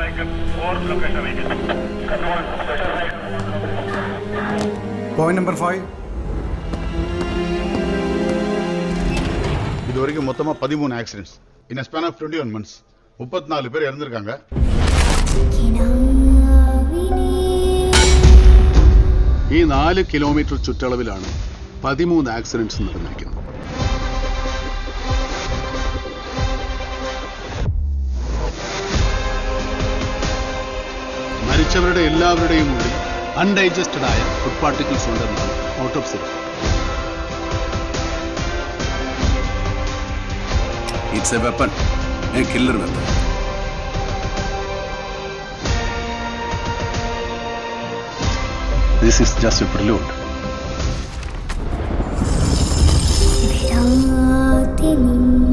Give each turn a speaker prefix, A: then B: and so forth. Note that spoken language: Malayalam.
A: Point number five.
B: இது வரைக்கும் மொத்தமா பதிமூணு accidents in span of twenty one months முப்பத்தி நாலு பேர் இறந்திருக்காங்க
C: ഈ നാല് കിലോമീറ്റർ ചുറ്റളവിലാണ് പതിമൂന്ന് ആക്സിഡന്റ്സ് നടന്നിരിക്കുന്നത് മരിച്ചവരുടെ എല്ലാവരുടെയും ഉള്ളിൽ അൺഡൈജസ്റ്റഡ് ആയ ഫുഡ് പാർട്ടിക്കിൾസ് ഉണ്ടെന്നാണ് autopsy it's a weapon a killer weapon This is just a prelude.
D: വിടാതെ നിൻ